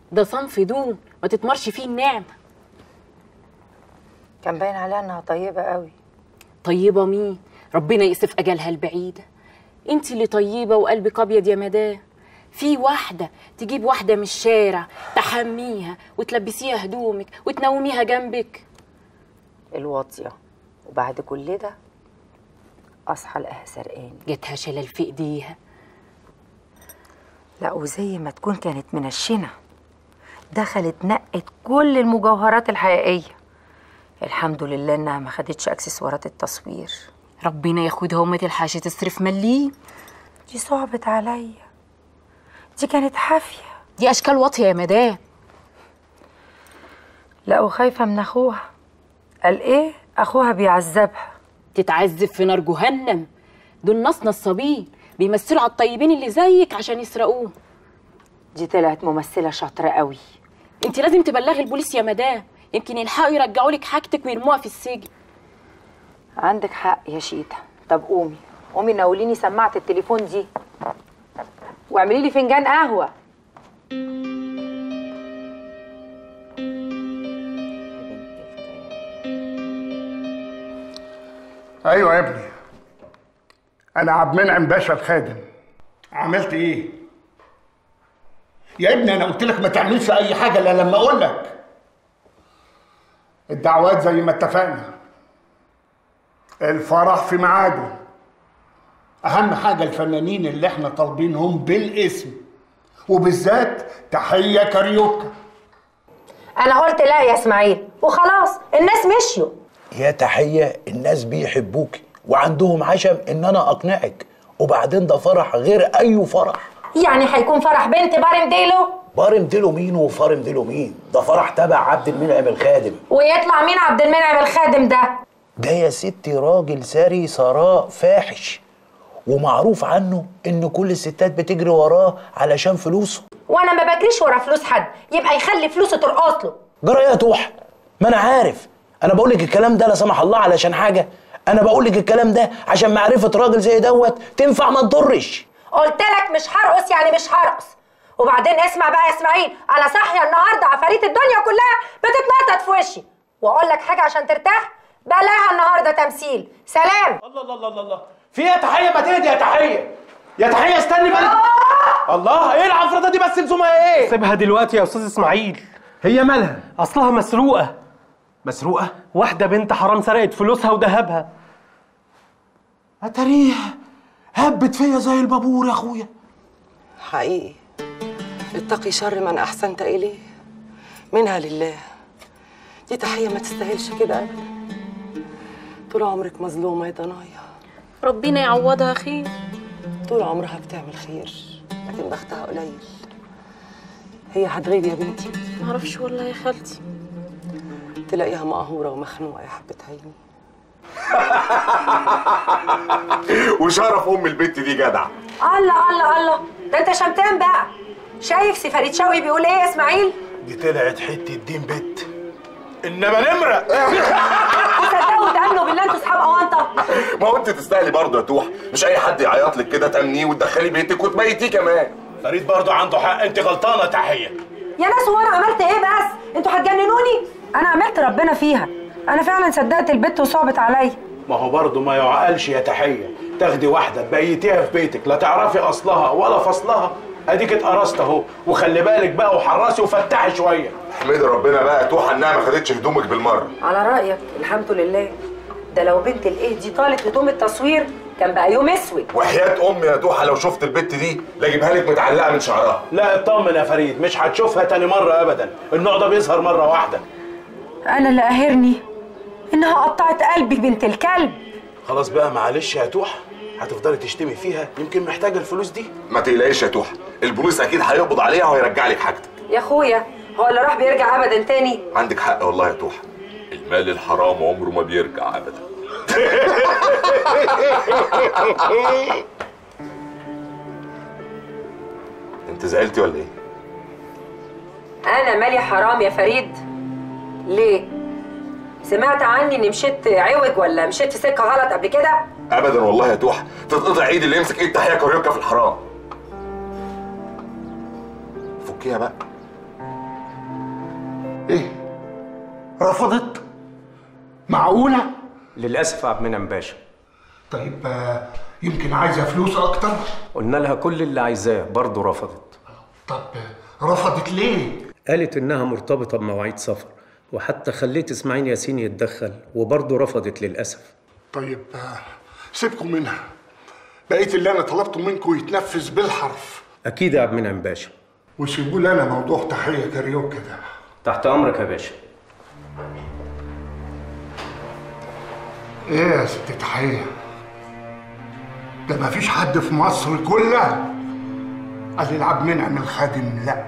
ده صنف دون ما تتمرش فيه النعمة كان باين عليها انها طيبه قوي طيبة مين ربنا يقسف أجلها البعيدة انت اللي طيبة وقلبك أبيض يا مدام في واحدة تجيب واحدة من الشارع تحميها وتلبسيها هدومك وتنوميها جنبك الواطيه وبعد كل ده اصحى الاقيها سرقاني جاتها شلل في ايديها لا وزي ما تكون كانت منشنه دخلت نقت كل المجوهرات الحقيقيه الحمد لله انها ما خدتش اكسسوارات التصوير ربنا ياخدها وما تلحقش تصرف مليم دي صعبت عليا دي كانت حافيه دي أشكال واطية يا مدام لا وخايفه من اخوها قال ايه اخوها بيعذبها تتعذب في نار جهنم دول ناس نصابين بيمثلوا على الطيبين اللي زيك عشان يسرقوه دي طلعت ممثله شاطره قوي انت لازم تبلغي البوليس يا مدام يمكن يلحقوا يرجعوا لك حاجتك ويرموها في السجن عندك حق يا شيتا طب قومي قومي ناوليني سماعه التليفون دي واعملي لي فنجان قهوه ايوه يا ابني انا عبد المنعم باشا الخادم عملت ايه يا ابني انا قلت لك ما تعملش اي حاجه الا لما اقول لك الدعوات زي ما اتفقنا الفرح في ميعاده اهم حاجه الفنانين اللي احنا طالبينهم بالاسم وبالذات تحيه كاريوكا انا قلت لا يا اسماعيل وخلاص الناس مشيوا يا تحية الناس بيحبوك وعندهم عشم ان انا اقنعك وبعدين ده فرح غير اي فرح يعني هيكون فرح بنت بارم ديلو بارم ديلو مين وفارم ديلو مين ده فرح تبع عبد المنعم الخادم ويطلع مين عبد المنعم الخادم ده ده يا ستي راجل ساري ثراء فاحش ومعروف عنه ان كل الستات بتجري وراه علشان فلوسه وانا ما بجريش ورا فلوس حد يبقى يخلي فلوسه ترقص له جرى ايه يا توح ما انا عارف انا بقول لك الكلام ده لا سمح الله علشان حاجه انا بقول لك الكلام ده عشان معرفه راجل زي دوت تنفع ما تضرش قلت لك مش هرقص يعني مش هرقص وبعدين اسمع بقى يا اسماعيل انا صاحيه النهارده عفاريت الدنيا كلها بتتنطط في وشي واقول لك حاجه عشان ترتاح بلاها النهارده تمثيل سلام الله الله الله الله الله في ايه يا تحيه ما تهدي يا تحيه يا تحيه استني بقى الله ايه العفرطه دي بس لزومها ايه سيبها دلوقتي يا استاذ اسماعيل هي مالها اصلها مسروقه مسروقه واحده بنت حرام سرقت فلوسها وذهبها اتاريها هبت فيا زي البابور يا اخويا حقيقي اتقي شر من احسنت اليه منها لله دي تحيه ما تستاهلش كده ابدا طول عمرك مظلومه يا ضنايا ربنا يعوضها خير طول عمرها بتعمل خير لكن بختها قليل هي هتغيب يا بنتي معرفش والله يا خالتي تلاقيها مقهوره ومخنوقه يا حبه عيني وشرف ام البت دي جدع الله الله الله ده انت شمتان بقى شايف سي فريد شوقي بيقول ايه يا اسماعيل دي طلعت حته دين بت انما نمره تصدقوا وتامنوا بالله انتوا اصحاب اونطه ما هو انت تستاهلي برضه يا توح مش اي حد يعيط لك كده تامنيه وتدخلي بيتك وتبيتيه كمان فريد برضه عنده حق انت غلطانه تحيه يا ناس هو انا عملت ايه بس انتوا هتجننوني انا عملت ربنا فيها انا فعلا صدقت البت وصعبت عليا ما هو برضه ما يعقلش يا تحيه تاخدي واحده تبيتيها في بيتك لا تعرفي اصلها ولا فصلها اديك اتقرصت اهو وخلي بالك بقى وحرصي وفتحي شويه احمدي ربنا بقى يا توح انها ما خدتش هدومك بالمره على رايك الحمد لله ده لو بنت الايه دي طالت هدوم التصوير كان بقى يوم اسود وحياه امي يا توحه لو شفت البت دي لا اجيبها لك متعلقه من شعرها لا اطمن يا فريد مش هتشوفها تاني مره ابدا النوع ده بيظهر مره واحده انا اللي قاهرني انها قطعت قلبي بنت الكلب خلاص بقى معلش يا توح هتفضلي تشتمي فيها يمكن محتاجه الفلوس دي ما تقلقيش يا توحه البوليس اكيد هيقبض عليها وهيرجع لك حاجتك يا اخويا هو اللي راح بيرجع ابدا تاني عندك حق والله يا توحه المال الحرام عمره ما بيرجع ابدا انت زعلتي ولا ايه انا مالي حرام يا فريد ليه سمعت عني اني مشيت عوج ولا مشيت في سكه غلط قبل كده ابدا والله يا توحه تتقطع ايدي اللي يمسك ايد تحيه كاريوكا في الحرام فكيها بقى ايه رفضت معقوله للاسف يا عبد المنعم باشا طيب آه، يمكن عايزه فلوس اكتر قلنا لها كل اللي عايزاه برضه رفضت طب آه، رفضت ليه قالت انها مرتبطه بمواعيد سفر وحتى خليت اسماعيل ياسين يتدخل وبرضه رفضت للاسف طيب آه، سيبكم منها بقيت اللي انا طلبته منكم يتنفذ بالحرف اكيد يا عبد المنعم باشا وسيبوا لي انا موضوع تحيه كاريوكا ده تحت امرك يا باشا ايه يا ست تحيه ده مفيش حد في مصر كلها قال يلعب منعم الخادم لا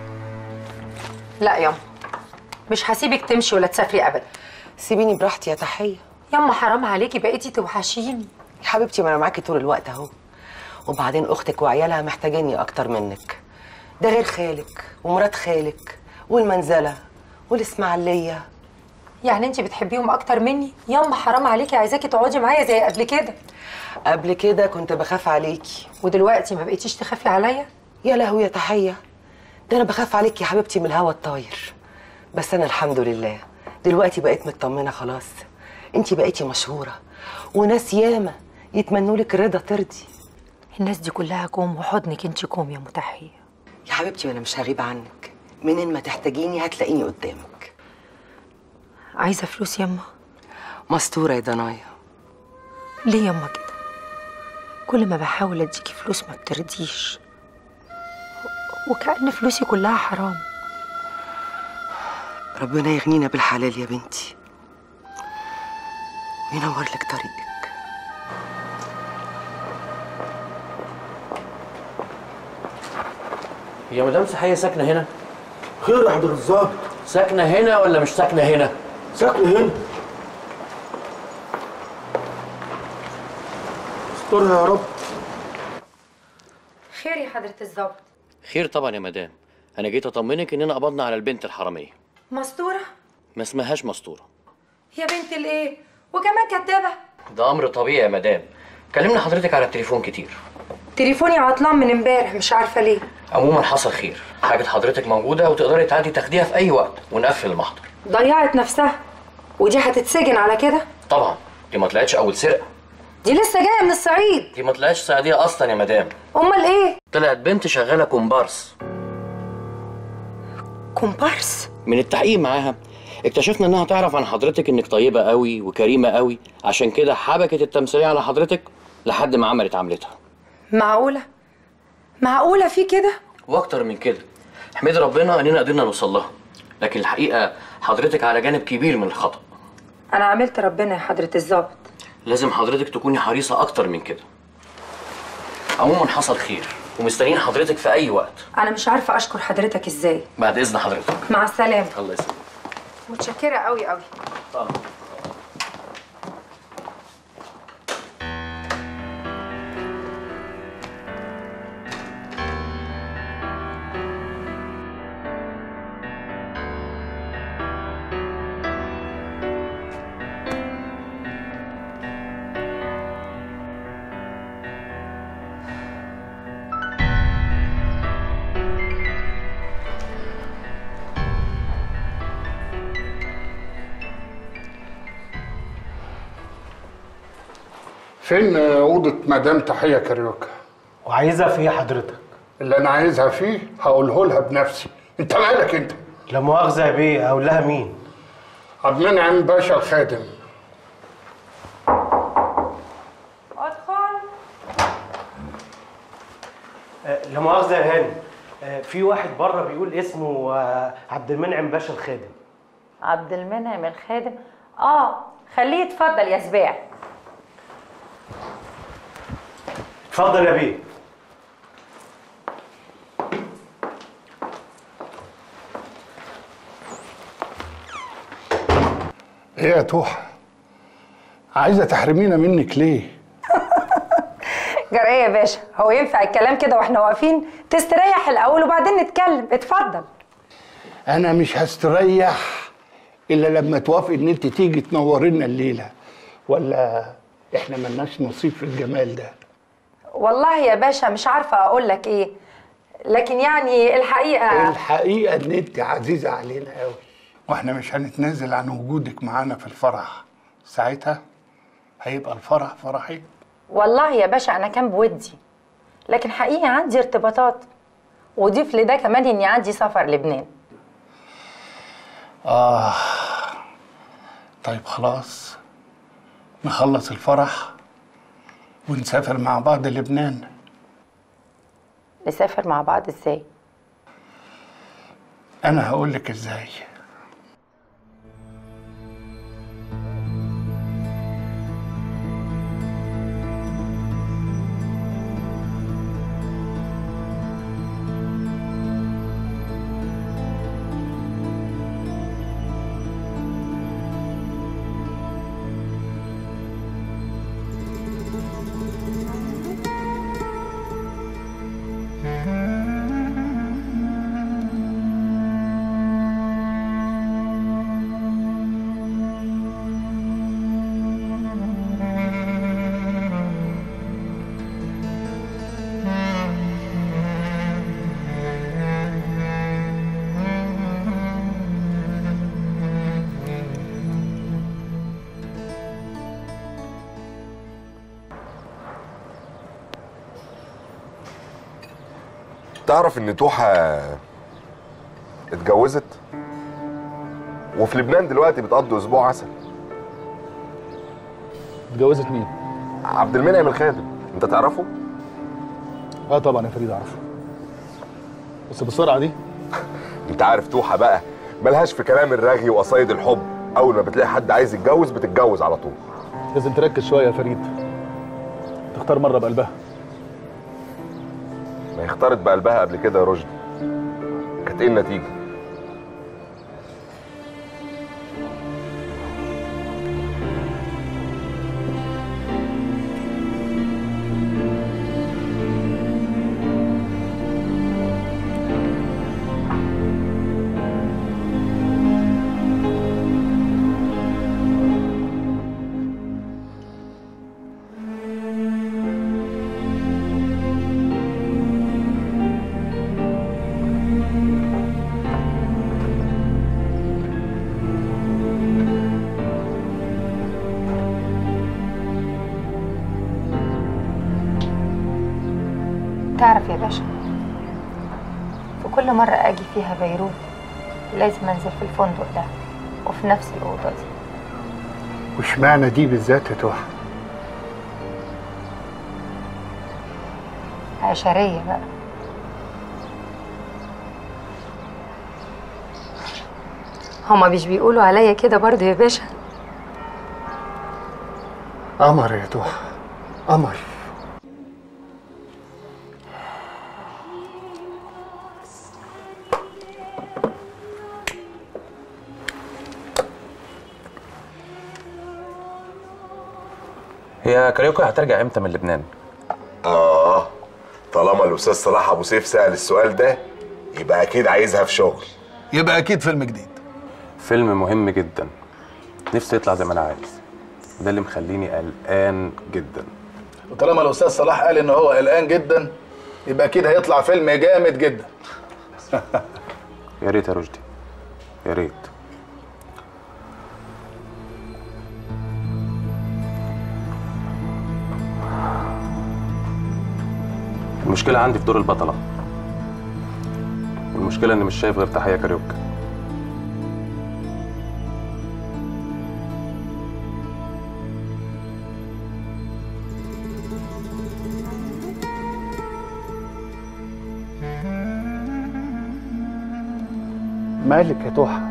لا ياما مش هسيبك تمشي ولا تسافري ابدا سيبيني براحتي يا تحيه ياما حرام عليكي بقيتي توحشيني يا حبيبتي ما انا معاكي طول الوقت اهو وبعدين اختك وعيالها محتاجيني اكتر منك ده غير خالك ومرات خالك والمنزله والاسماعيليه يعني انت بتحبيهم اكتر مني ياما حرام عليكي عايزاكي تقعدي معايا زي قبل كده قبل كده كنت بخاف عليكي ودلوقتي ما بقيتيش تخافي عليا يا لهوي يا تحيه ده انا بخاف عليكي يا حبيبتي من الهوا الطاير بس انا الحمد لله دلوقتي بقيت مطمنه خلاص انتي بقيتي مشهوره وناس ياما يتمنوا لك الرضا ترضي الناس دي كلها كوم وحضنك انت كوم يا متحيه يا حبيبتي ما انا مش هغيب عنك منين ما تحتاجيني هتلاقيني قدامك عايزه فلوس ياما مستوره يا دنايا ليه ياما كده كل ما بحاول اديكي فلوس ما بترضيش وكأن فلوسي كلها حرام ربنا يغنينا بالحلال يا بنتي وينور لك طريقك هي مدام سحية ساكنة هنا؟ خير يا حضرة الظابط ساكنة هنا ولا مش ساكنة هنا؟ ساكنة هنا استرها يا رب خير يا حضره الظابط خير طبعا يا مدام أنا جيت أطمنك إننا قبضنا على البنت الحرامية مستوره ما اسمهاش مستورة يا بنت الايه وكمان كدابه ده أمر طبيعي يا مدام كلمنا حضرتك على التليفون كتير تليفوني عطلان من امبارح مش عارفه ليه عموما حصل خير حاجة حضرتك موجودة وتقدري تعدي تاخديها في أي وقت ونقفل المحضر ضيعت نفسها ودي هتتسجن على كده طبعا دي ما طلعتش أول سرقة دي لسه جايه من الصعيد دي ما طلعتش صيادية أصلا يا مدام امال ايه طلعت بنت شغالة كومبارس كومبارس من التحقيق معاها اكتشفنا انها تعرف عن حضرتك انك طيبة قوي وكريمة قوي عشان كده حبكت التمثيلية على حضرتك لحد ما عملت عملتها معقوله معقوله في كده واكتر من كده احمد ربنا اننا قدرنا نوصل لها لكن الحقيقة حضرتك على جانب كبير من الخطأ انا عملت ربنا يا حضره الظابط لازم حضرتك تكوني حريصة اكتر من كده عموما حصل خير ومستنيين حضرتك في اي وقت انا مش عارفه اشكر حضرتك ازاي بعد اذن حضرتك مع السلامه الله يسلمك متشكره قوي قوي فين اوضه مدام تحيه كاريوكا وعايزها في ايه حضرتك؟ اللي انا عايزها فيه هقوله لها بنفسي انت مالك انت لا مؤاخذة يا بيه اقول لها مين؟ عبد المنعم باشا الخادم ادخل آه، لا مؤاخذة يا هاني آه، في واحد بره بيقول اسمه آه، عبد المنعم باشا الخادم عبد المنعم الخادم اه خليه يتفضل يا سباع اتفضل يا بيه ايه يا توحة عايزه تحرمينا منك ليه جرى ايه يا باشا هو ينفع الكلام كده واحنا واقفين تستريح الاول وبعدين نتكلم اتفضل انا مش هستريح الا لما توافق ان انت تيجي تنوري لنا الليله ولا احنا ملناش نصيب في الجمال ده والله يا باشا مش عارفه اقول لك ايه لكن يعني الحقيقه الحقيقه ان انت عزيزه علينا قوي واحنا مش هنتنازل عن وجودك معانا في الفرح ساعتها هيبقى الفرح فرحي والله يا باشا انا كان بودي لكن حقيقي عندي ارتباطات وضيف لده كمان اني عندي سفر لبنان آه طيب خلاص نخلص الفرح ونسافر مع بعض لبنان نسافر مع بعض ازاي أنا هقول لك إزاي تعرف ان توحة اتجوزت وفي لبنان دلوقتي بتقضي اسبوع عسل اتجوزت مين؟ عبد المنعم الخادم انت تعرفه اه طبعا يا فريد اعرفه بس بالسرعه دي انت عارف توحة بقى ملهاش في كلام الرغي وقصايد الحب اول ما بتلاقي حد عايز يتجوز بتتجوز على طول لازم تركز شويه يا فريد تختار مره بقلبها ما هي اختارت بقلبها قبل كده يا رشدي كانت ايه النتيجه تعرف يا باشا في كل مرة أجي فيها بيروت لازم أنزل في الفندق ده وفي نفس الأوضة دي واشمعنى دي بالذات يا توحة عشرية بقى هما مش بيقولوا عليا كده برضه يا باشا قمر يا توحة قمر هي كاريوكا هترجع امتى من لبنان؟ اه طالما الاستاذ صلاح ابو سيف سال السؤال ده يبقى اكيد عايزها في شغل يبقى اكيد فيلم جديد فيلم مهم جدا نفسي يطلع زي ما انا عايز ده اللي مخليني قلقان جدا وطالما الاستاذ صلاح قال ان هو قلقان جدا يبقى اكيد هيطلع فيلم جامد جدا يا ريت يا رشدي يا ريت المشكلة عندي في دور البطلة والمشكلة إني مش شايف غير تحية كاريوكا مالك يا توحة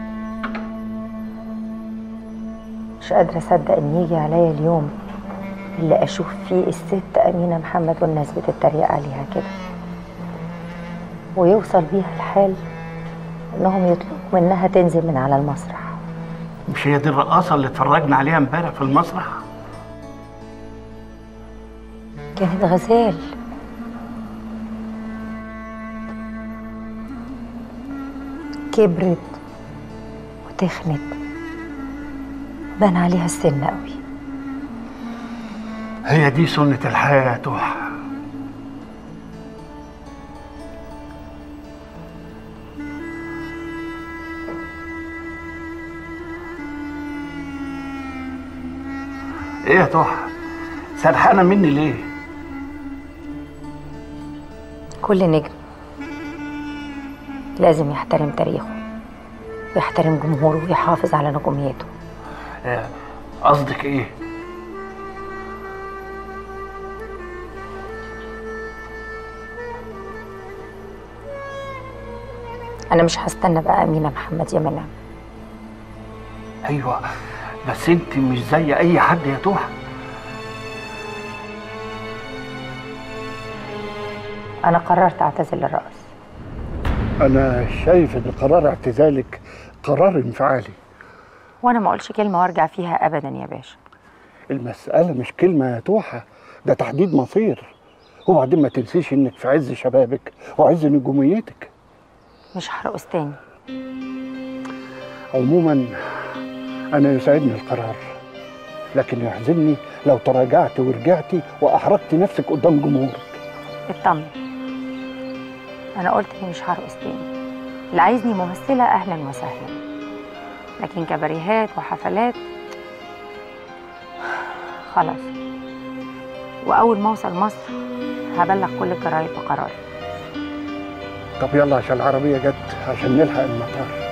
مش قادرة أصدق إن يجي عليا اليوم اللي أشوف فيه الست أمينة محمد والناس بتتريق عليها كده ويوصل بيها الحال إنهم يطلبوا منها تنزل من على المسرح مش هي دي الرقاصة اللي اتفرجنا عليها امبارح في المسرح كانت غزال كبرت وتخنت بان عليها السن قوي هي دي سنة الحياة يا توحة ايه يا توحة سرحانة مني ليه كل نجم لازم يحترم تاريخه ويحترم جمهوره ويحافظ على نجوميته آه، قصدك ايه انا مش هستنى بقى امينه محمد يا منى ايوه بس انت مش زي اي حد يا توحة انا قررت اعتزل الرقص انا شايف ان قرار اعتزالك قرار انفعالي وانا ما اقولش كلمه وارجع فيها ابدا يا باشا المسألة مش كلمة يا توحة ده تحديد مصير وبعدين ما تنسيش انك في عز شبابك وعز نجوميتك مش هرقص تاني عموما انا يسعدني القرار لكن يحزنني لو تراجعت ورجعتي واحرجت نفسك قدام جمهورك اطمن انا قلت اني مش هرقص تاني اللي عايزني ممثله اهلا وسهلا لكن كباريهات وحفلات خلاص واول ما اوصل مصر هبلغ كل الجرايد بقراري طب يلا عشان العربية جت عشان نلحق المطار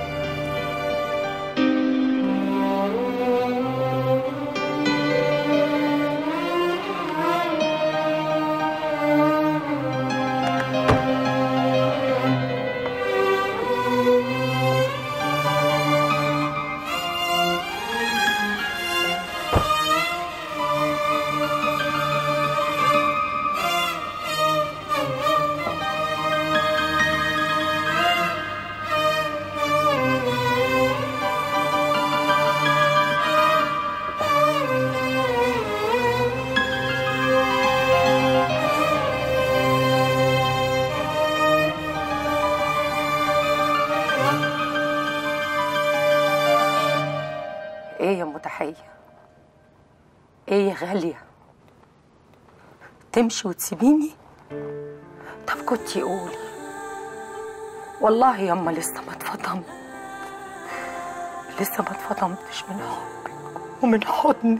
ايه يا متحية ايه يا غالية تمشي وتسيبيني طب كنتي قولي والله ياما لسه ما اتفطمت لسه ما اتفطمتش من حبك ومن حضنك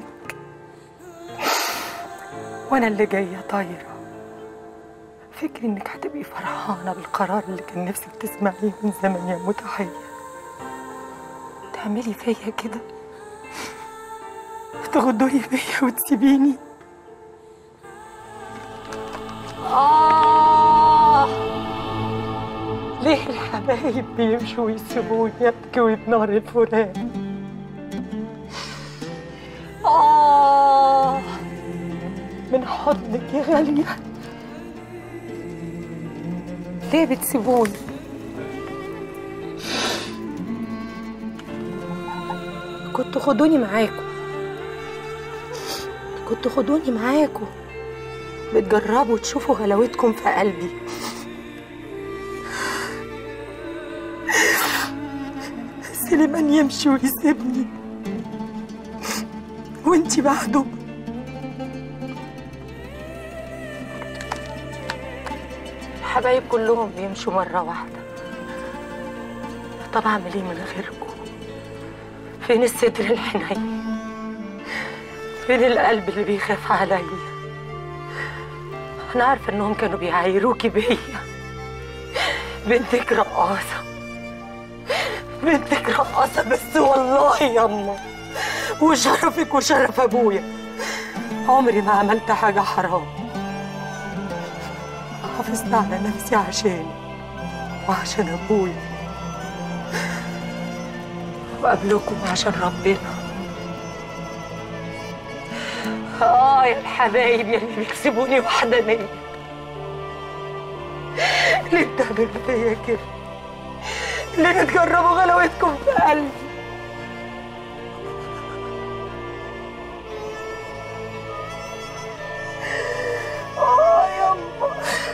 وانا اللي جاية طايرة فكري انك هتبقي فرحانة بالقرار اللي كان نفسك تسمعيه من زمان يا متحية تعملي فيا كده تغدري فيا وتسيبيني آه ليه الحبايب بيمشوا ويسيبوني أبكي ويتنار الفراق آه من حضنك يا غالية ليه بتسيبوني كنتوا خدوني معاكم كنتوا خدوني معاكم بتجربوا تشوفوا غلاوتكم في قلبي سليمان يمشي ويسيبني وانتي بعده الحبايب كلهم بيمشوا مرة واحدة طب أعمل إيه من غيركم؟ فين الصدر الحنين؟ فين القلب اللي بيخاف عليا؟ أنا عارفة إنهم كانوا بيعايروكي بيا بنتك رقاصة بنتك رقاصة بس والله ياما وشرفك وشرف أبويا عمري ما عملت حاجة حرام حافظت على نفسي عشاني وعشان أبويا وقبلكم عشان ربنا آه يا الحبايب يا اللي بيكسبوني وحدانية ليه بتعملوا فيا كده؟ ليه بتجربوا غلاوتكم في قلبي؟ آه يما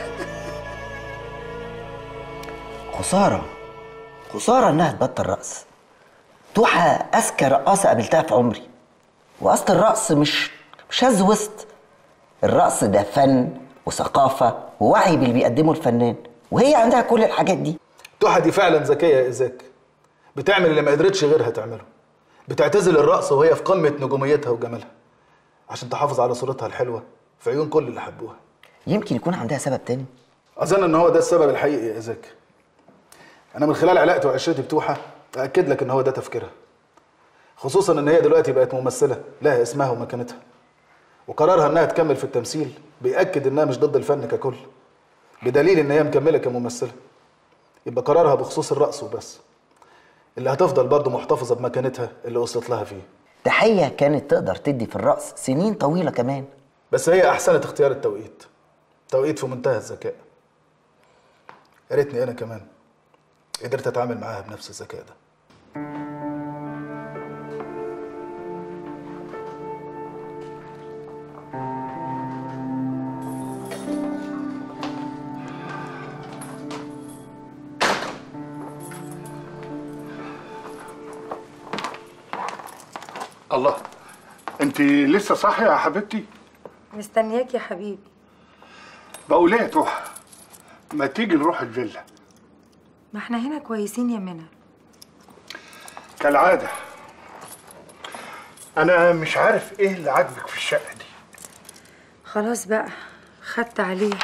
خسارة خسارة إنها تبطل رقص توحة أذكى رقاصة قابلتها في عمري وأصل الرقص مش مش هز وسط الرقص ده فن وثقافة ووعي باللي بيقدمه الفنان وهي عندها كل الحاجات دي توحة دي فعلا ذكية يا إيزاك بتعمل اللي ما قدرتش غيرها تعمله بتعتزل الرقص وهي في قمة نجوميتها وجمالها عشان تحافظ على صورتها الحلوه في عيون كل اللي حبوها يمكن يكون عندها سبب تاني اظن ان هو ده السبب الحقيقي يا زكي انا من خلال علاقتي وعشرتي بتوحه اكد لك ان هو ده تفكيرها خصوصا ان هي دلوقتي بقت ممثله لها اسمها ومكانتها وقرارها انها تكمل في التمثيل بيأكد انها مش ضد الفن ككل بدليل ان هي مكمله كممثله يبقى قرارها بخصوص الرقص وبس اللي هتفضل برضه محتفظه بمكانتها اللي وصلت لها فيه تحية كانت تقدر تدي في الرقص سنين طويلة كمان بس هي احسنت اختيار التوقيت توقيت في منتهى الذكاء يا ريتني انا كمان قدرت اتعامل معاها بنفس الذكاء ده الله انت لسه صاحيه يا حبيبتي مستنياك يا حبيبي بقول ايه يا توحه ما تيجي نروح الفيلا ما احنا هنا كويسين يا منى كالعاده انا مش عارف ايه اللي عاجبك في الشقه دي خلاص بقى خدت عليه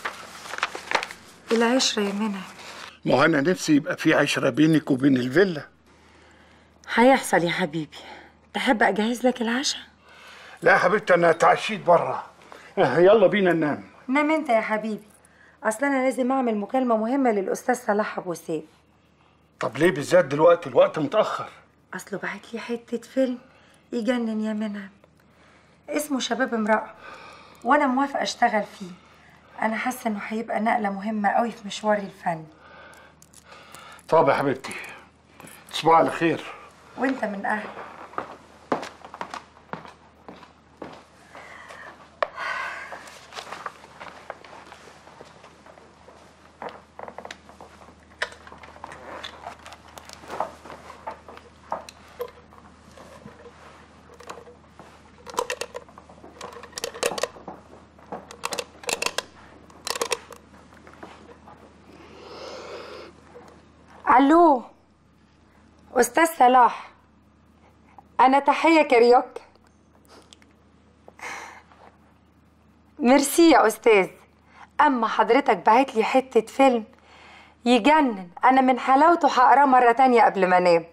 العشرة يا منى ما هو انا نفسي يبقى في عشره بينك وبين الفيلا هيحصل يا حبيبي تحب اجهز لك العشاء لا يا حبيبتي انا اتعشيت بره يلا بينا ننام نام انت يا حبيبي اصل انا لازم اعمل مكالمة مهمة للاستاذ صلاح ابو سيف طب ليه بالذات دلوقتي الوقت متاخر اصله بعت لي حتة فيلم يجنن يا منى اسمه شباب امرأة وانا موافقة اشتغل فيه انا حاسة انه هيبقى نقلة مهمة قوي في مشواري الفني طب يا حبيبتي تصبح على خير وانت من اهل الو استاذ صلاح انا تحيه كاريوك ميرسي يا استاذ اما حضرتك بعت لي حته فيلم يجنن انا من حلاوته هقراه مره تانية قبل ما انام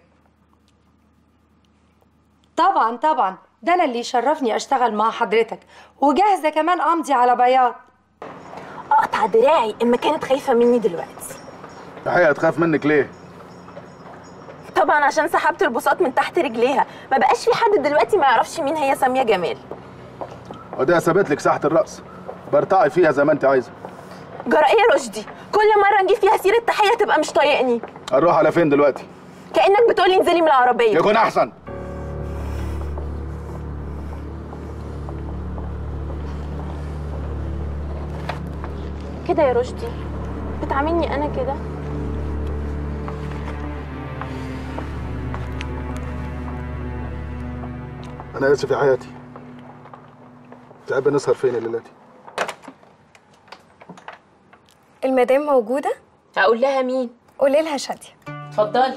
طبعا طبعا ده انا اللي يشرفني اشتغل مع حضرتك وجاهزه كمان امضي على بياض اقطع دراعي اما كانت خايفه مني دلوقتي الحقيقه تخاف منك ليه طبعا عشان سحبت البساط من تحت رجليها ما بقاش في حد دلوقتي ما يعرفش مين هي ساميه جمال وده ثابت لك ساحه الرقص برتعي فيها زي ما انت عايزه جرى ايه يا رشدي كل مره نجيب فيها سيره تحيه تبقى مش طايقني اروح على فين دلوقتي كانك بتقولي انزلي من العربيه يكون احسن كده يا رشدي بتعاملني انا كده انا اسف يا حياتي تحب نسهر فين الليله دي المدام موجودة؟ اقول لها مين قولي لها شادية اتفضلي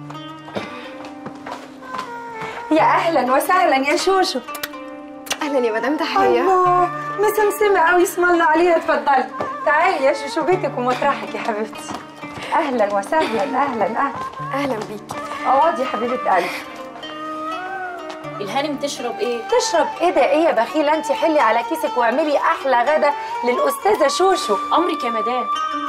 يا اهلا وسهلا يا شوشو اهلا يا مدام تحية الله مسمسمه قوي اسم الله عليها اتفضلي تعالي يا شوشو بيتك ومطرحك يا حبيبتي اهلا وسهلا اهلا اهلا اهلا بيكي اقعدي يا حبيبه قلبي الهانم تشرب ايه تشرب ايه ده ايه يا بخيله انت حلي على كيسك واعملي احلى غدا للاستاذه شوشو امرك يا مدام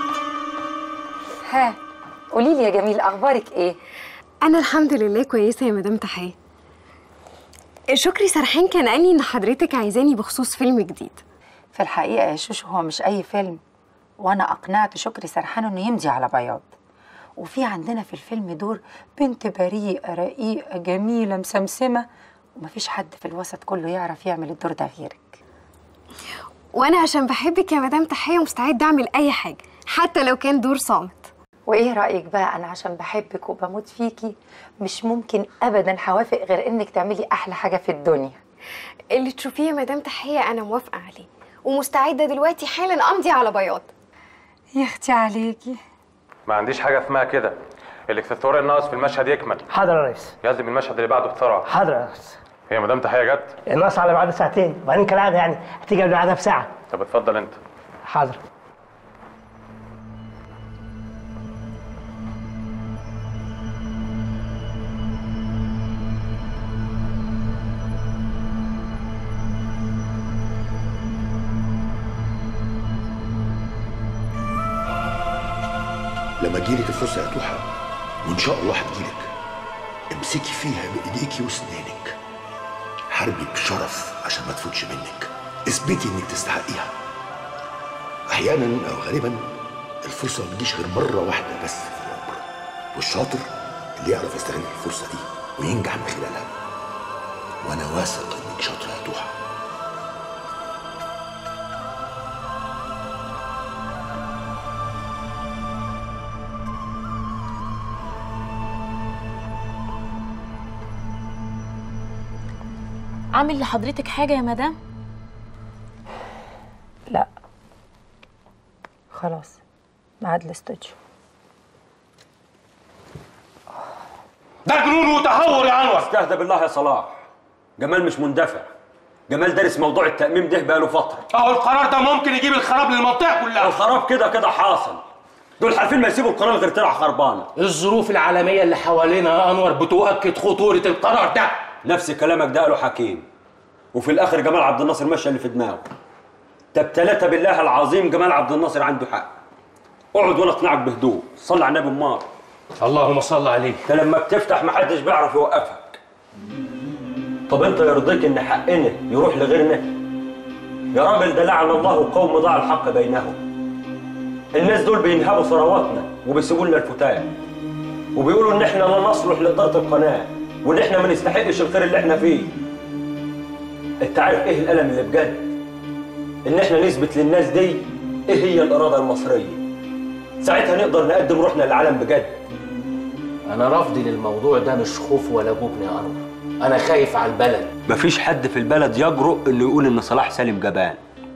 ها قولي لي يا جميل اخبارك ايه انا الحمد لله كويسة يا مدام تحية شكري سرحان كان قال لي ان حضرتك عايزاني بخصوص فيلم جديد في الحقيقه يا شوشو هو مش اي فيلم وانا اقنعت شكري سرحان انه يمضي على بياض وفي عندنا في الفيلم دور بنت بريئه رقيقه جميله مسمسمه ومفيش حد في الوسط كله يعرف يعمل الدور ده غيرك وانا عشان بحبك يا مدام تحية مستعد اعمل اي حاجة حتى لو كان دور صامت وايه رايك بقى انا عشان بحبك وبموت فيكي مش ممكن ابدا هوافق غير انك تعملي احلى حاجه في الدنيا اللي تشوفيه يا مدام تحية انا موافقة عليه ومستعدة دلوقتي حالا امضي على بياض يا اختي عليكي ما عنديش حاجه اسمها كده الاكسسوار الناقص في المشهد يكمل حاضر يا ريس يلزم المشهد اللي بعده بسرعه حاضر يا ريس هي مدام تحيه جت النص على بعد ساعتين وبعدين كالعاده يعني هتيجي قبل بعدها بساعه طب اتفضل انت حاضر لما تجيلك الفرصه يا توحه وان شاء الله هتجيلك امسكي فيها بايديكي واسنانك حاربي بشرف عشان ما تفوتش منك اثبتي انك تستحقيها احيانا او غالبا الفرصه ما بتجيش غير مره واحده بس في العمر والشاطر اللي يعرف يستغل الفرصه دي وينجح من خلالها وانا واثق انك شاطره يا توحه عامل لحضرتك حاجه يا مدام لا خلاص ميعاد الاستوديو ده جنون وتهور يا انور استهدى بالله يا صلاح جمال مش مندفع جمال دارس موضوع التأميم ده بقاله فترة اهو القرار ده ممكن يجيب الخراب للمنطقه كلها الخراب كده كده حاصل دول حالفين ما يسيبوا القناه غير ترعى خربانه الظروف العالميه اللي حوالينا يا انور بتؤكد خطوره القرار ده نفس كلامك ده قاله حكيم وفي الاخر جمال عبد الناصر ماشي اللي في دماغه طب تلاتة بالله العظيم جمال عبد الناصر عنده حق اقعد وانا اقنعك بهدوء صلي على النبي امار اللهم صل عليه انت لما بتفتح محدش بيعرف يوقفك طب انت يرضيك ان حقنا يروح لغيرنا يا راجل ده لعن الله قوم ضاع الحق بينهم الناس دول بينهبوا ثرواتنا وبيسيبوا لنا الفتاة وبيقولوا ان احنا لا نصلح لاداره القناه وان احنا ما نستحقش الخير اللي احنا فيه انت عارف ايه الالم اللي بجد ان احنا نثبت للناس دي ايه هي الاراده المصريه ساعتها نقدر نقدم روحنا للعالم بجد انا رفضي للموضوع ده مش خوف ولا جبن يا انور انا خايف على البلد مفيش حد في البلد يجرؤ انه يقول ان صلاح سالم جبان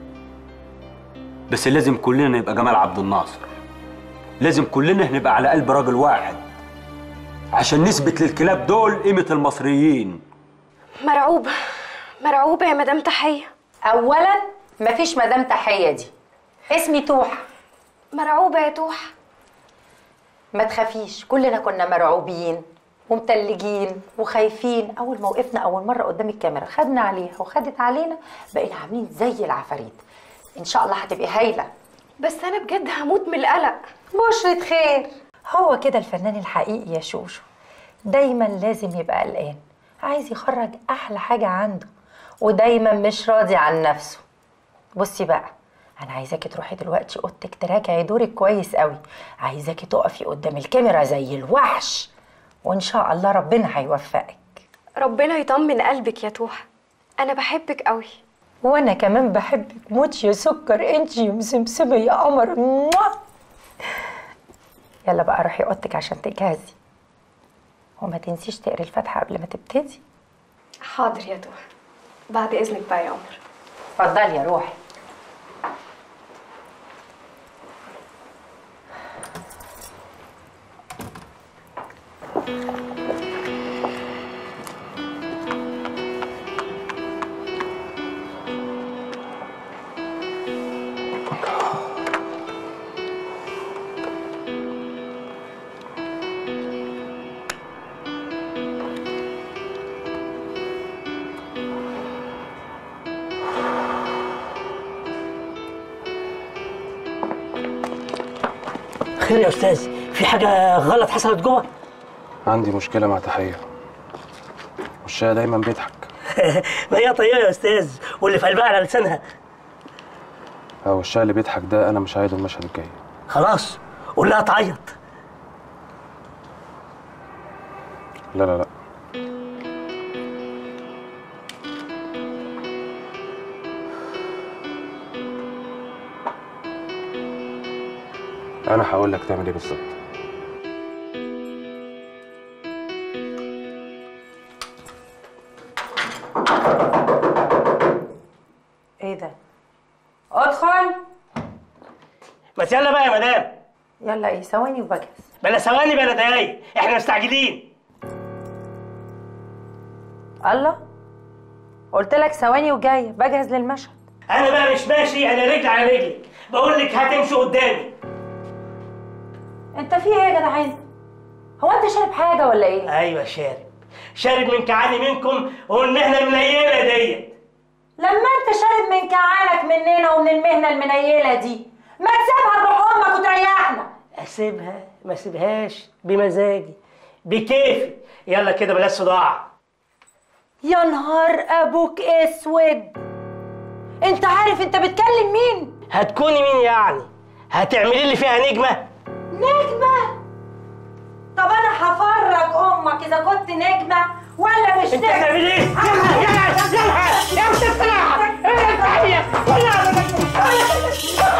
بس لازم كلنا نبقى جمال عبد الناصر لازم كلنا نبقى على قلب راجل واحد عشان نثبت للكلاب دول قيمة المصريين مرعوبة مرعوبة يا مدام تحية اولا مفيش مدام تحيه دي اسمي توحه مرعوبة يا توحة ما تخافيش كلنا كنا مرعوبين ومتلجين وخايفين اول ما وقفنا اول مره قدام الكاميرا خدنا عليها وخدت علينا بقينا عاملين زي العفاريت ان شاء الله هتبقي هايله بس أنا بجد هموت من القلق بشرة خير هو كده الفنان الحقيقي يا شوشو دايما لازم يبقى قلقان عايز يخرج احلى حاجه عنده ودايما مش راضي عن نفسه بصي بقى انا عايزاكي تروحي دلوقتي اوضتك تراجعي دورك كويس قوي عايزاكي تقفي قدام الكاميرا زي الوحش وان شاء الله ربنا هيوفقك ربنا يطمن قلبك يا توحة أنا بحبك قوي وانا كمان بحبك موت يا سكر انت يا مسمسمه يا قمر موah. يلا بقى روحي اوضتك عشان تجهزي وما تنسيش تقري الفاتحه قبل ما تبتدي حاضر يا توحة بعد إذنك بقى يا عمر اتفضلي يا روحي خير يا استاذ في حاجه غلط حصلت جوه عندي مشكلة مع تحية وشها دايما بيضحك ما هي طيبه يا استاذ واللي في قلبها على لسانها أو وشها اللي بيضحك ده أنا مش عايزه المشهد الجاي خلاص قول لها تعيط لا لا لا أنا هقول لك تعمل إيه بالظبط ايه ده ادخل ما يلا بقى يا مدام يلا ايه ثواني وبجهز بلا ثواني بلا دقايق احنا مستعجلين الله قلت لك ثواني وجايه بجهز للمشهد انا بقى مش ماشي انا رجل على رجلك بقول لك هتمشي قدامي انت في ايه يا جدعان هو انت شارب حاجه ولا ايه ايوه شارب شارب من كعاني منكم والمهنه المنيله ديت لما انت شارب من كعانك مننا ومن المهنه المنيله دي ما تسيبها تروح امك وتريحنا اسيبها ما اسيبهاش بمزاجي بكيفي يلا كده بلاش صداع يا نهار ابوك اسود انت عارف انت بتكلم مين هتكوني مين يعني هتعملي لي فيها نجمه نجمه طب انا هفرج امك اذا كنت نجمه ولا مش انت نجمه هتعملي ايه يلا يلا يلا يا بتطلع ايه صحيح ولا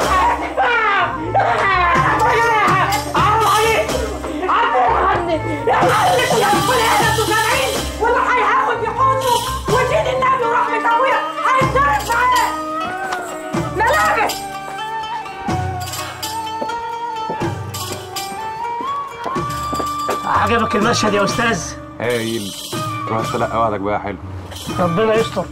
ولا هيهاول بحضنه ودين النبي ورحمة ابويا هيتضرب معاه ملابس عجبك المشهد يا استاذ هايل روح تلقى وعدك بقى حلو ربنا يستر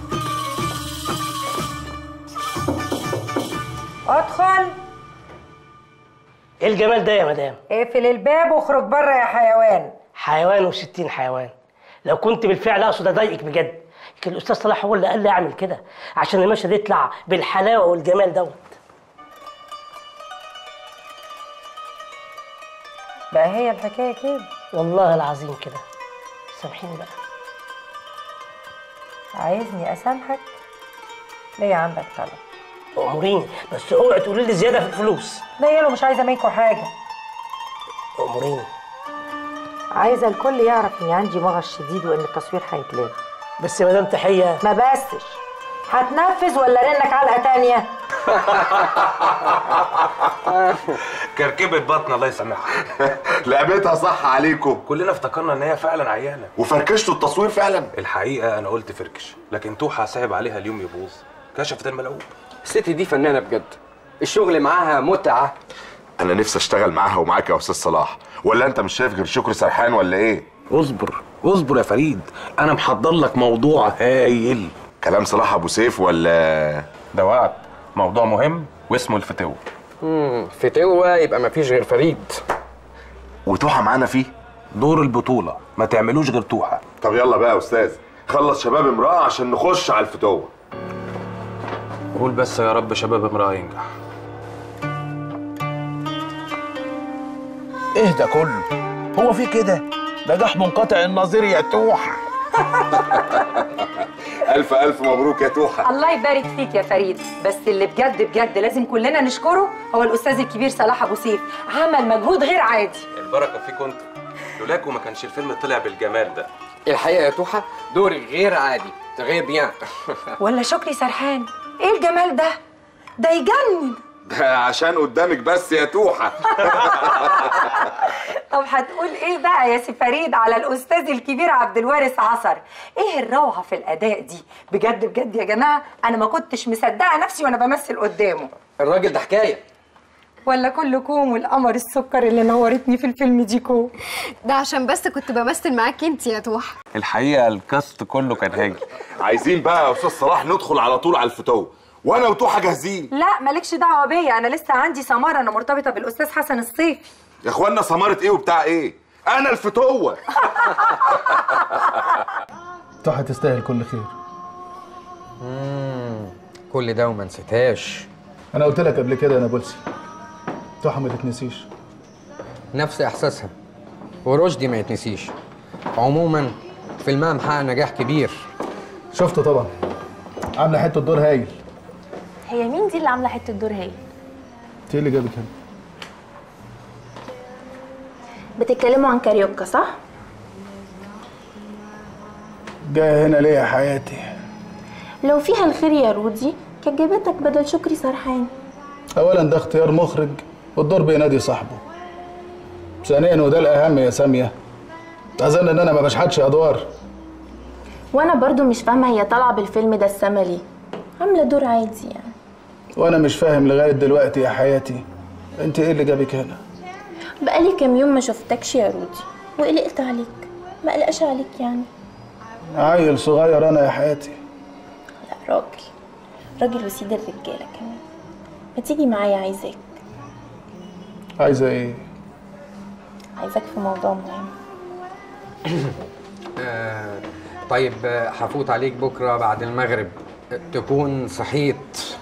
ادخل ايه الجمال ده يا مدام اقفل الباب واخرج بره يا حيوان حيوان وستين حيوان لو كنت بالفعل اقصد اضايقك بجد لكن الاستاذ صلاح هو اللي قال لي اعمل كده عشان المشهد يطلع بالحلاوه والجمال دوت بقى هي الحكايه كده والله العظيم كده سامحيني بقى عايزني اسامحك ليه عندك طلب اموريني بس اوعي تقولي لي زياده في الفلوس ليه له مش عايزه منكم حاجه اموريني عايزه الكل يعرف اني عندي مغص شديد وان التصوير هيتلغي بس يا مدام تحيه ما بسش هتنفذ ولا رنك علقه تانية كركبت بطن الله يسامحها لعبتها صح عليكم كلنا افتكرنا ان هي فعلا عيانه وفركشتوا التصوير فعلا الحقيقه انا قلت فركش لكن توحه صعب عليها اليوم يبوظ كشفت الملعوب الست دي فنانه بجد الشغل معاها متعه انا نفسي اشتغل معاها ومعاك يا استاذ صلاح ولا انت مش شايف غير شكري سرحان ولا ايه اصبر اصبر يا فريد انا محضر لك موضوع هايل كلام صلاح ابو سيف ولا ده وعد موضوع مهم واسمه الفتوه امم فتوه يبقى مفيش غير فريد وتوحه معانا فيه دور البطوله ما تعملوش غير توحه طب يلا بقى يا استاذ خلص شباب امراه عشان نخش على الفتوه قول بس يا رب شباب امراه ينجح ايه ده كله هو في كده نجاح منقطع النظير يا توحه الف الف مبروك يا توحه الله يبارك فيك يا فريد بس اللي بجد بجد لازم كلنا نشكره هو الاستاذ الكبير صلاح ابو سيف عمل مجهود غير عادي البركه فيكم انتوا لولاكوا ما كانش الفيلم طلع بالجمال ده الحقيقه يا توحه دورك غير عادي تغير بيان ولا شكري سرحان ايه الجمال ده ده يجنن ده عشان قدامك بس يا توحه طب هتقول ايه بقى يا سي فريد على الاستاذ الكبير عبد الوارث عصر ايه الروعه في الاداء دي بجد بجد يا جماعه انا ما كنتش مصدقه نفسي وانا بمثل قدامه الراجل ده حكايه ولا كلكم والقمر السكر اللي نورتني في الفيلم دي كوم ده عشان بس كنت بمثل معاك انت يا توحه الحقيقه الكاست كله كان هايل عايزين بقى يا استاذ صلاح ندخل على طول على الفتوه وانا وتوحه جاهزين لا مالكش دعوه بيا انا لسه عندي سماره انا مرتبطه بالاستاذ حسن الصيفي يا اخوانا سماره ايه وبتاع ايه انا الفتوه توحه تستاهل كل خير امم كل ده وما نسيتهاش انا قلت لك قبل كده يا نابلسي توحه ما تتنسيش نفس احساسها ورشدي ما يتنسيش عموما فيلمها محقق نجاح كبير شفته طبعا عامله حته دور هايل هي مين دي اللي عامله حته دور هي انت ايه اللي جابك هنا بتتكلموا عن كاريوكا صح جايه هنا ليه يا حياتي لو فيها الخير يا رودي كانت جابتك بدل شكري سرحان اولا ده اختيار مخرج والدور بينادي صاحبه ثانيا وده الاهم يا ساميه اظن ان انا ما بشحتش ادوار وانا برضو مش فاهمه هي طالعه بالفيلم ده السما ليه عامله دور عادي يعني وانا مش فاهم لغايه دلوقتي يا حياتي انت ايه اللي جابك هنا بقالي كام يوم ما شفتكش يا رودي وقلقت عليك ما قلقش عليك يعني عيل صغير انا يا حياتي راجل راجل وسيد الرجاله كمان ما تيجي معايا عايزاك عايزه ايه عايزاك في موضوع مهم آه طيب آه، هفوت عليك بكره بعد المغرب آه، تكون صحيت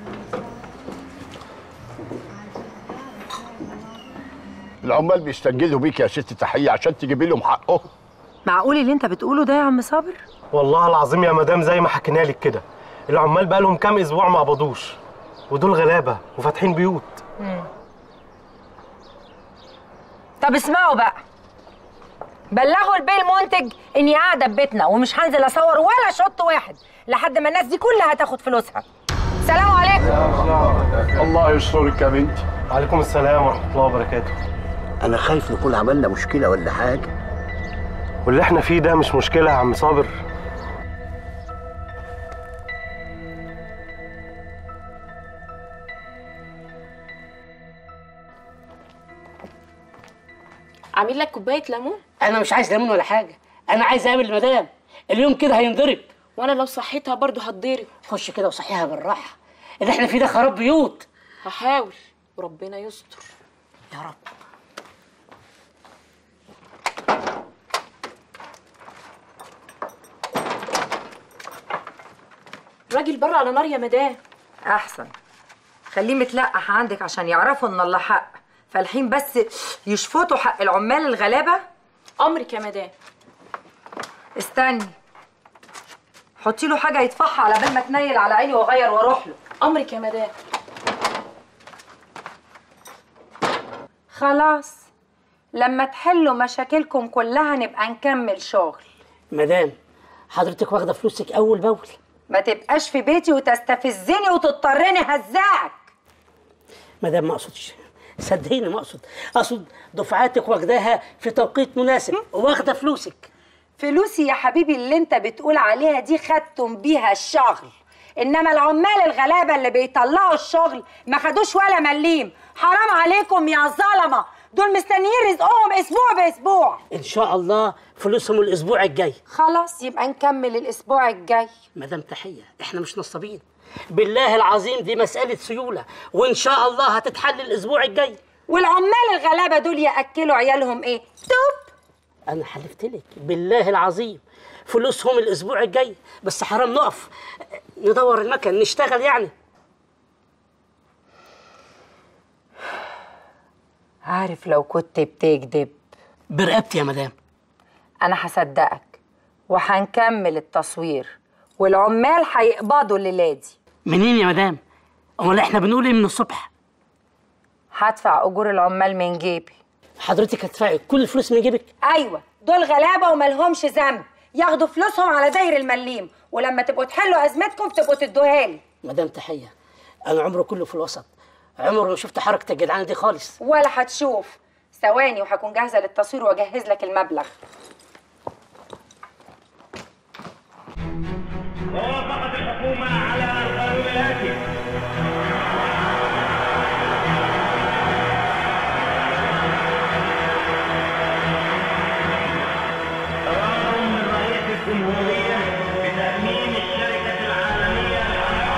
العمال بيستنجدوا بيك يا ست تحيه عشان تجيبي لهم حقهم معقول اللي انت بتقوله ده يا عم صابر والله العظيم يا مدام زي ما حكينا لك كده العمال بقى لهم كام اسبوع ما قبضوش ودول غلابه وفاتحين بيوت طب اسمعوا بقى بلغوا البيه المنتج اني قاعده في بيتنا ومش هنزل اصور ولا شوط واحد لحد ما الناس دي كلها تاخد فلوسها سلام عليكم الله يسترك يا بنتي وعليكم السلام ورحمه الله وبركاته انا خايف نكون عملنا مشكله ولا حاجه واللي احنا فيه ده مش مشكله يا عم صابر عامل لك كوبايه ليمون انا مش عايز ليمون ولا حاجه انا عايز اقابل المدام اليوم كده هينضرب وانا لو صحيتها برضو هتضرب خش كده وصحيها بالراحه اللي احنا فيه ده خراب بيوت هحاول وربنا يستر يا رب راجل بره على نار يا مدام احسن خليه متلقح عندك عشان يعرفوا ان الله حق فالحين بس يشفطوا حق العمال الغلابه امرك يا مدام استني حطي له حاجه يطفحها على بال ما تنيل على عيني واغير واروح له امرك يا مدام خلاص لما تحلوا مشاكلكم كلها نبقى نكمل شغل مدام حضرتك واخده فلوسك اول باول ما تبقاش في بيتي وتستفزني وتضطرني هزعك مدام ما اقصدش صدقيني ما اقصد اقصد دفعاتك واخداها في توقيت مناسب واخده فلوسك فلوسي يا حبيبي اللي انت بتقول عليها دي خدتم بيها الشغل انما العمال الغلابه اللي بيطلعوا الشغل ما خدوش ولا مليم حرام عليكم يا ظلمه دول مستنيين رزقهم اسبوع باسبوع ان شاء الله فلوسهم الاسبوع الجاي خلاص يبقى نكمل الاسبوع الجاي مدام تحيه احنا مش نصابين بالله العظيم دي مساله سيوله وان شاء الله هتتحل الاسبوع الجاي والعمال الغلابه دول ياكلوا عيالهم ايه توب انا حلفت لك بالله العظيم فلوسهم الاسبوع الجاي بس حرام نقف ندور المكن نشتغل يعني عارف لو كنت بتكذب برقبتي يا مدام انا هصدقك وهنكمل التصوير والعمال هيقبضوا الليله دي منين يا مدام امال احنا بنقول ايه من الصبح هدفع اجور العمال من جيبي حضرتك هتدفعي كل الفلوس من جيبك ايوه دول غلابه وملهمش ذنب ياخدوا فلوسهم على داير المليم ولما تبقوا تحلوا ازمتكم تبقوا تدوها لي مدام تحيه انا عمري كله في الوسط عمري ما شفت حركه الجدعانه دي خالص ولا هتشوف ثواني وهكون جاهزه للتصوير واجهز لك المبلغ وافقت الحكومة على القانون الآتي قرار من رئيس الجمهورية بتأميم الشركة العالمية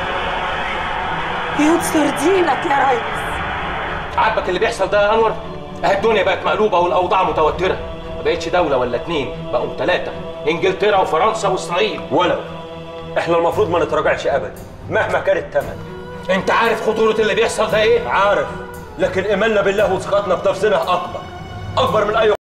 ينصر دينك يا ريس عاجبك اللي بيحصل ده يا انور اهي الدنيا بقت مقلوبه والاوضاع متوتره ما بقتش دوله ولا اتنين بقوا ثلاثه انجلترا وفرنسا واسرائيل ولو احنا المفروض ما نتراجعش ابدا مهما كان الثمن انت عارف خطوره اللي بيحصل ده ايه عارف لكن ايماننا بالله وثقتنا في نفسنا اكبر اكبر من اي